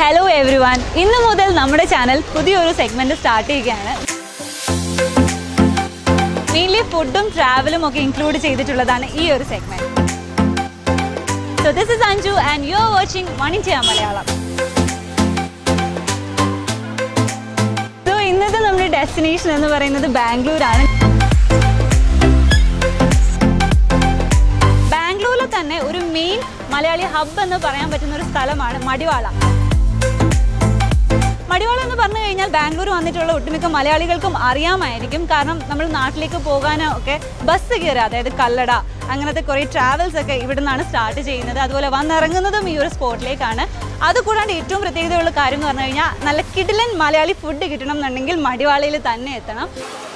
Hello every one ഇന്ന് മുതൽ നമ്മുടെ ചാനൽ പുതിയൊരു സെഗ്മെന്റ് സ്റ്റാർട്ട് ചെയ്യുകയാണ് മെയിൻലി ഫുഡും ട്രാവലും ഒക്കെ ഇൻക്ലൂഡ് ചെയ്തിട്ടുള്ളതാണ് ഈ ഒരു segment so this is Anju and you are watching one India Malayalam so ഇന്നത്തെ നമ്മുടെ ഡെസ്റ്റിനേഷൻ എന്ന് പറയുന്നത് ബാംഗ്ലൂരാണ് ബാംഗ്ലൂരിൽ തന്നെ ഒരു മെയിൻ മലയാളി ഹബ്ബ് എന്ന് പറയാൻ പറ്റുന്ന ഒരു സ്ഥലമാണ് മടിവാള മടിവാള എന്ന് പറഞ്ഞു കഴിഞ്ഞാൽ ബാംഗ്ലൂർ വന്നിട്ടുള്ള ഒട്ടുമിക്ക മലയാളികൾക്കും അറിയാമായിരിക്കും കാരണം നമ്മൾ നാട്ടിലേക്ക് പോകാനോ ഒക്കെ ബസ് കയറുക അതായത് കല്ലട അങ്ങനത്തെ കുറേ ട്രാവൽസ് ഒക്കെ ഇവിടെ നിന്നാണ് സ്റ്റാർട്ട് ചെയ്യുന്നത് അതുപോലെ വന്നിറങ്ങുന്നതും ഈ ഒരു സ്പോട്ടിലേക്കാണ് അതുകൂടാണ്ട് ഏറ്റവും പ്രത്യേകതയുള്ള കാര്യം എന്ന് പറഞ്ഞു കഴിഞ്ഞാൽ നല്ല കിടിലൻ മലയാളി ഫുഡ് കിട്ടണം എന്നുണ്ടെങ്കിൽ മടിവാളയിൽ തന്നെ എത്തണം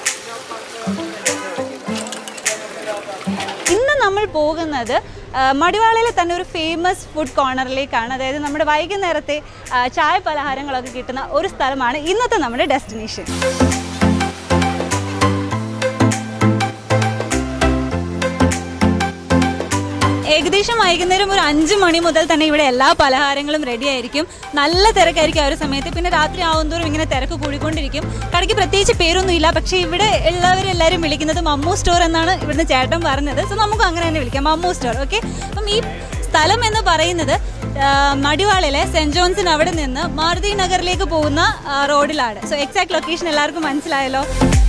ഇന്ന് നമ്മൾ പോകുന്നത് ആ, മടിവാളയിലെ തന്നെ ഒരു ഫേമസ് ഫുഡ് കോർണറിലേക്കാണ് അതായത് നമ്മുടെ വൈകുന്നേരത്തെ ആ, ചായ പലഹാരങ്ങളൊക്കെ കിട്ടുന്ന ഒരു സ്ഥലമാണ് ഇന്നത്തെ നമ്മുടെ ഡെസ്റ്റിനേഷൻ ഏകദേശം വൈകുന്നേരം ഒരു അഞ്ച് മണി മുതൽ തന്നെ ഇവിടെ എല്ലാ പലഹാരങ്ങളും റെഡി ആയിരിക്കും നല്ല തിരക്കായിരിക്കും ആ ഒരു സമയത്ത് പിന്നെ രാത്രി ആവുന്തോറും ഇങ്ങനെ തിരക്ക് കൂടിക്കൊണ്ടിരിക്കും കടയ്ക്ക് പ്രത്യേകിച്ച് പേരൊന്നുമില്ല പക്ഷേ ഇവിടെ ഉള്ളവരെല്ലാവരും വിളിക്കുന്നത് മമ്മു സ്റ്റോർ എന്നാണ് ഇവിടുന്ന് ചേട്ടൻ പറഞ്ഞത് സോ നമുക്ക് അങ്ങനെ തന്നെ വിളിക്കാം മമ്മു സ്റ്റോർ ഓക്കെ അപ്പം ഈ സ്ഥലം എന്ന് പറയുന്നത് ആ, മടിവാളിലെ സെന്റ് ജോൺസിന് അവിടെ നിന്ന് മാരുതി നഗറിലേക്ക് പോകുന്ന ആ, റോഡിലാണ് സോ എക്സാക്ട് ലൊക്കേഷൻ എല്ലാവർക്കും മനസ്സിലായല്ലോ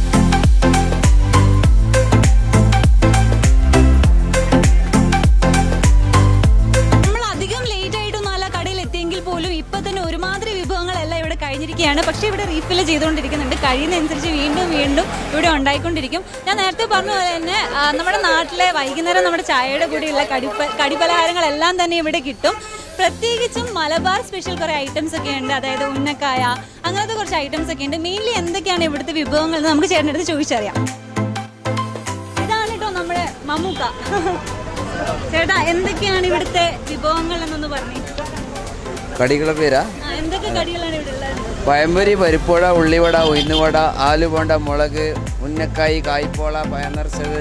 നമ്മൾ അധികം ലേറ്റ് ആയിട്ടൊന്നും അല്ല കടയിൽ എത്തിയെങ്കിൽ പോലും ഇപ്പൊ തന്നെ ഒരുമാതിരി വിഭവങ്ങളെല്ലാം ഇവിടെ കഴിഞ്ഞിരിക്കുകയാണ് പക്ഷേ ഇവിടെ റീഫിൽ ചെയ്തുകൊണ്ടിരിക്കുന്നുണ്ട് കഴിയുന്നതനുസരിച്ച് വീണ്ടും വീണ്ടും ഇവിടെ ഉണ്ടായിക്കൊണ്ടിരിക്കും ഞാൻ നേരത്തെ പറഞ്ഞ പോലെ തന്നെ ആ, നമ്മുടെ നാട്ടിലെ വൈകുന്നേരം നമ്മുടെ ചായയുടെ കൂടെയുള്ള കടിപ്പ കടിപലഹാരങ്ങളെല്ലാം തന്നെ ഇവിടെ കിട്ടും പ്രത്യേകിച്ചും മലബാർ സ്പെഷ്യൽ കുറേ ഐറ്റംസ് ഒക്കെ ഉണ്ട് അതായത് ഉന്നക്കായ അങ്ങനത്തെ കുറച്ച് ഐറ്റംസ് ഒക്കെ ഉണ്ട് മെയിൻലി എന്തൊക്കെയാണ് ഇവിടുത്തെ വിഭവങ്ങൾ എന്ന് നമുക്ക് ചേട്ടൻ്റെ അടുത്ത് ചോദിച്ചറിയാം ഇതാണ് കേട്ടോ നമ്മുടെ മമ്മൂക്ക ചേട്ടാ എന്തൊക്കെയാണ് ഇവിടുത്തെ വിഭവങ്ങൾ എന്നൊന്ന് പറഞ്ഞേ കടികളെ പേരാ ആ, എന്തൊക്കെ കടികളാണ് ഇവിടെ ഉള്ളത് പഴംപൊരി പരിപ്പുവട ഉള്ളിവട ഉഴുന്നുവട ആലുബോണ്ട മുളക് ഉന്നക്കായി കായ്പോള പയനർച്ചത്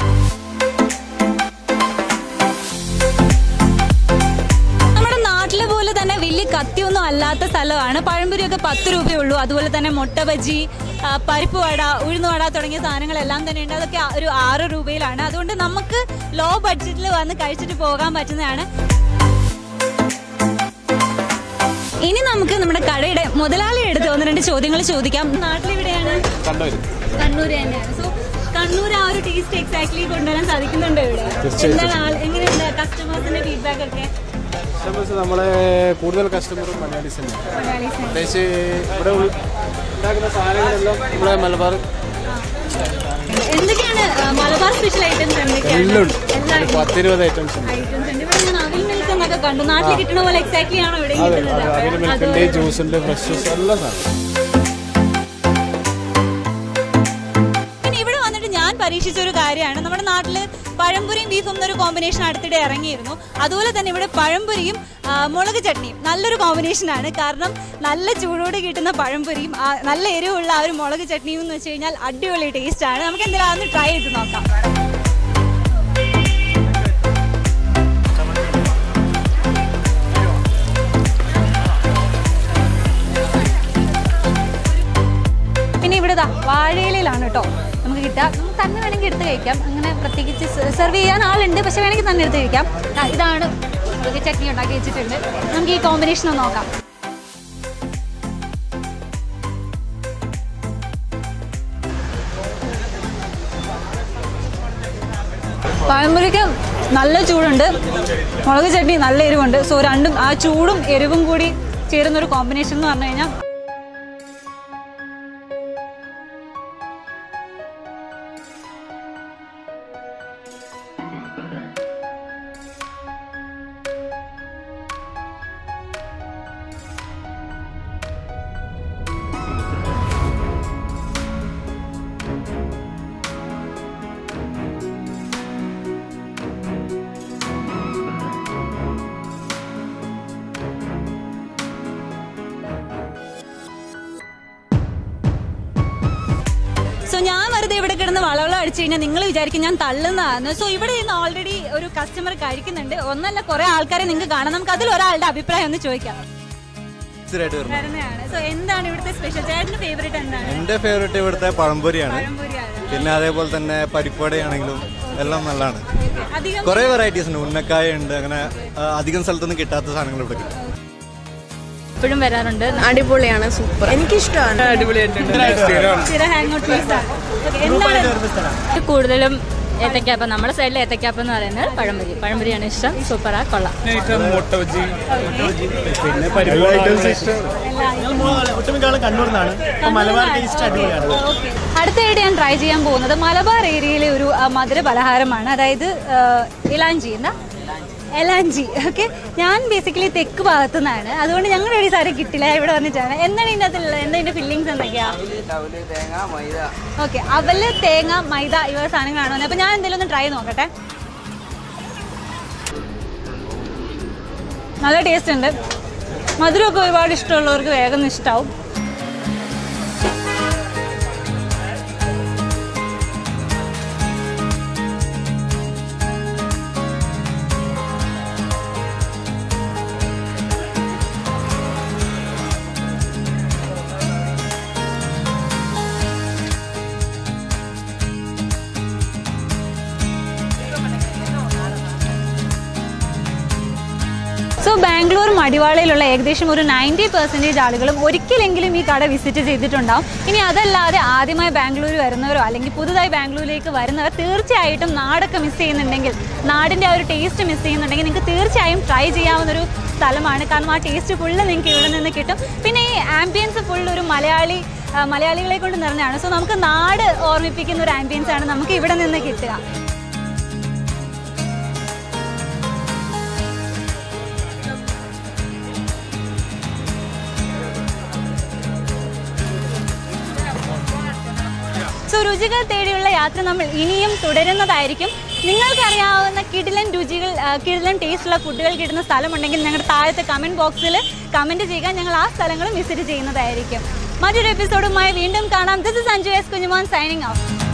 നമ്മുടെ നാട്ടിലെ പോലെ തന്നെ വലിയ കത്തിയൊന്നും അല്ലാത്ത സ്ഥലമാണ് പഴംപൊരിയൊക്കെ പത്ത് രൂപയേ ഉള്ളൂ അതുപോലെ തന്നെ മുട്ട ബജി ആ, പരിപ്പ് വട ഉഴുന്നുവട തുടങ്ങിയ സാധനങ്ങളെല്ലാം തന്നെ ഉണ്ട് അതൊക്കെ ആ- ഒരു ആറ് രൂപയിലാണ് അതുകൊണ്ട് നമുക്ക് ലോ ബഡ്ജറ്റിൽ വന്ന് കഴിച്ചിട്ട് പോകാൻ പറ്റുന്നതാണ് ഇനി നമുക്ക് നമ്മുടെ കടയുടെ മുതലാളി എടുത്ത് ഒന്ന് രണ്ട് ചോദ്യങ്ങൾ ചോദിക്കാം നാട്ടിലെവിടെയാണ് കണ്ണൂർ കണ്ണൂർ തന്നെയാണ് സോ കണ്ണൂർ ആ ഒരു ടേസ്റ്റ് എക്സാക്ട്ലി കൊണ്ടുവരാൻ സാധിക്കുന്നുണ്ടോ ഇവിടെ തീർച്ചയായിട്ടും. എന്താണ് ആൾ- എങ്ങനെയുണ്ട് കസ്റ്റമേഴ്സിന്റെ ഫീഡ്ബാക്ക് ഒക്കെ കസ്റ്റമേഴ്സ് നമ്മളെ കൂടുതൽ കസ്റ്റമറും മലയാളീസ് തന്നെയാണ് മലയാളീസ് പ്രത്യേകിച്ച് ഇവിടെ ഉൾ- ഉണ്ടാക്കുന്ന സാധനങ്ങളെല്ലാം നമ്മുടെ മലബാർ എന്തൊക്കെയാണ് ആ, മലബാർ സ്പെഷ്യൽ ഐറ്റംസ് എന്തൊക്കെയാണ് എല്ലാം ഉണ്ട് എല്ലാ ഒരു പത്തിരുപത് ഐറ്റംസ് ഉണ്ട് ഐറ്റംസ് ഉണ്ട് ഇവിടെ ഞാൻ അവിൽ മിൽക്ക് എന്നൊക്കെ കണ്ടു നാട്ടിൽ കിട്ടുന്ന പോലെ എക്സാക്ട്ലി ആണോ ഇവിടെ അതെ കിട്ടുന്നത് അതെ അതിന് മിൽക്ക് ഉണ്ട് ജ്യൂസ് ഉണ്ട് ഫ്രഷ് ജ്യൂസ് എല്ലാ സാധനം പിന്നെ ഇവിടെ വന്നിട്ട് ഞാൻ പരീക്ഷിച്ച ഒരു കാര്യമാണ് നമ്മുടെ നാട്ടില് പഴംപൊരിയും ബീഫും എന്നൊരു കോമ്പിനേഷൻ അടുത്തിടെ ഇറങ്ങിയിരുന്നു അതുപോലെ തന്നെ ഇവിടെ പഴംപൊരിയും ആ, മുളക് ചട്നിയും നല്ലൊരു കോമ്പിനേഷൻ ആണ് കാരണം നല്ല ചൂടോടെ കിട്ടുന്ന പഴംപൊരിയും ആ, നല്ല എരിവുള്ള ആ ഒരു മുളക് ചട്നിയും എന്ന് വെച്ച് കഴിഞ്ഞാൽ അടിപൊളി ടേസ്റ്റ് ആണ് നമുക്ക് എന്തായാലും അതൊന്ന് ട്രൈ ചെയ്ത് നോക്കാം പിന്നെ ഇവിടെ ദാ വാഴയിലയിലാണ് കേട്ടോ നമുക്ക് കിട്ടുക നമുക്ക് തന്നെ വേണമെങ്കിൽ എടുത്ത് കഴിക്കാം അങ്ങനെ പ്രത്യേകിച്ച് സെർവ് ചെയ്യാൻ ആളുണ്ട് പക്ഷെ വേണമെങ്കിൽ തന്നെ എടുത്ത് കഴിക്കാം ദാ ഇതാണ് മുളക് ചട്നി ഉണ്ടാക്കി വെച്ചിട്ടുണ്ട് നമുക്ക് ഈ കോമ്പിനേഷൻ ഒന്ന് നോക്കാം പഴംപൊരിക്ക് നല്ല ചൂടുണ്ട് മുളക് ചട്നി നല്ല എരിവുണ്ട് സോ രണ്ടും ആ ചൂടും എരിവും കൂടി ചേരുന്ന ഒരു കോമ്പിനേഷൻ എന്ന് പറഞ്ഞു കഴിഞ്ഞാൽ സോ ഞാൻ വെറുതെ ഇവിടെ കിടന്ന് വളവളം അടിച്ചു കഴിഞ്ഞാൽ നിങ്ങൾ വിചാരിക്കും ഞാൻ തള്ളുന്നതാണ് സോ ഇവിടെ ഇന്ന് ഓൾറെഡി ഒരു കസ്റ്റമർ കഴിക്കുന്നുണ്ട് ഒന്നല്ല കുറെ ആൾക്കാരെ നിങ്ങൾക്ക് കാണാം നമുക്ക് അതിൽ ഒരാളുടെ അഭിപ്രായം ഒന്ന് ചോദിക്കാം സ്ഥിരമായിട്ട് വരുന്നത് വരുന്നതാണ് സോ എന്താണ് ഇവിടുത്തെ സ്പെഷ്യൽ ചേട്ടന്റെ ഫേവറേറ്റ് എന്താണ് എൻ്റെ ഫേവറേറ്റ് ഇവിടുത്തെ പഴംപൊരിയാണ് പഴംപൊരിയാണ് പിന്നെ അതേപോലെ തന്നെ പരിപ്പടയാണെങ്കിലും എല്ലാം നല്ലതാണ് Okay. അധികം കുറേ വെറൈറ്റീസ് ഉണ്ട് ഉന്നക്കായ ഉണ്ട് അങ്ങനെ ആ, അധികം സ്ഥലത്തൊന്നും കിട്ടാത്ത സാധനങ്ങൾ ഇവിടെ കിട്ടും എപ്പോഴും വരാറുണ്ട് അടിപൊളിയാണ് സൂപ്പർ എനിക്കിഷ്ടമാണ് സ്ഥിര ഹാങ് ഔട്ട് പ്ലേസ് ആണ് Okay, എന്താണ് കൂടുതലും ഏത്തക്കാപ്പം നമ്മുടെ സൈഡിൽ ഏത്തക്കാപ്പം എന്ന് പറയുന്നത് പഴംപൊരി പഴംപൊരിയാണ് ഇഷ്ടം സൂപ്പറാ കൊള്ളാം മുട്ട ബജി പിന്നെ പരിപ്പ് ഒട്ടുമിക്ക കണ്ണൂർന്നാണ് മലബാർ ടേസ്റ്റ് അടിപൊളിയാണ് Okay. അടുത്തതായിട്ട് ഞാൻ ട്രൈ ചെയ്യാൻ പോകുന്നത് മലബാർ ഏരിയയിലെ ഒരു ആ, മധുര പലഹാരമാണ് അതായത് ആ, ഇലാഞ്ചി എന്താ എലാഞ്ചി ഓക്കെ ഞാൻ ബേസിക്കലി തെക്ക് ഭാഗത്തു നിന്നാണ് അതുകൊണ്ട് ഞങ്ങളുടെ ഒരു സാരം കിട്ടില്ല ഇവിടെ വന്നിട്ടാണ് എന്താണ് ഇതിൻ്റെ അകത്തുള്ളത് എന്താ ഇതിന്റെ ഫില്ലിങ്സ് എന്തൊക്കെയാ അവല് തേങ്ങ മൈദ ഓക്കെ അവല് തേങ്ങ മൈദ ഇവ സാധനങ്ങളാണ് വന്നത് അപ്പൊ ഞാൻ എന്തെങ്കിലും ഒന്ന് ട്രൈ നോക്കട്ടെ നല്ല ടേസ്റ്റ് ഉണ്ട് മധുരമൊക്കെ ഒരുപാട് ഇഷ്ടമുള്ളവർക്ക് വേഗം ഇഷ്ടാവും സോ ബാംഗ്ലൂർ മടിവാളയിലുള്ള ഏകദേശം ഒരു നയൻറ്റി പെർസെൻറ്റേജ് ആളുകളും ഒരിക്കലെങ്കിലും ഈ കട വിസിറ്റ് ചെയ്തിട്ടുണ്ടാവും ഇനി അതല്ലാതെ ആദ്യമായി ബാംഗ്ലൂർ വരുന്നവരോ അല്ലെങ്കിൽ പുതുതായി ബാംഗ്ലൂരിലേക്ക് വരുന്നവർ തീർച്ചയായിട്ടും നാടൊക്കെ മിസ് ചെയ്യുന്നുണ്ടെങ്കിൽ നാടിൻ്റെ ആ ഒരു ടേസ്റ്റ് മിസ് ചെയ്യുന്നുണ്ടെങ്കിൽ നിങ്ങൾക്ക് തീർച്ചയായും ട്രൈ ചെയ്യാവുന്നൊരു സ്ഥലമാണ് കാരണം ആ ടേസ്റ്റ് ഫുള്ള് നിങ്ങൾക്ക് ഇവിടെ നിന്ന് കിട്ടും പിന്നെ ഈ ആംബിയൻസ് ഫുൾ ഒരു മലയാളി ആ, മലയാളികളെ കൊണ്ട് നിറഞ്ഞാണ് സോ നമുക്ക് നാട് ഓർമ്മിപ്പിക്കുന്ന ഒരു ആംബിയൻസ് ആണ് നമുക്ക് ഇവിടെ നിന്ന് കിട്ടുക സോ രുചികൾ തേടിയുള്ള യാത്ര നമ്മൾ ഇനിയും തുടരുന്നതായിരിക്കും നിങ്ങൾക്കറിയാവുന്ന കിടിലൻ രുചികൾ ആ, കിടിലൻ ടേസ്റ്റുള്ള ഫുഡുകൾ കിട്ടുന്ന സ്ഥലമുണ്ടെങ്കിൽ ഞങ്ങളുടെ താഴത്തെ കമൻറ്റ് ബോക്സിൽ കമൻറ്റ് ചെയ്യുക ഞങ്ങൾ ആ സ്ഥലങ്ങളും വിസിറ്റ് ചെയ്യുന്നതായിരിക്കും മറ്റൊരു എപ്പിസോഡുമായി വീണ്ടും കാണാം this is Anju S Kunjumon signing of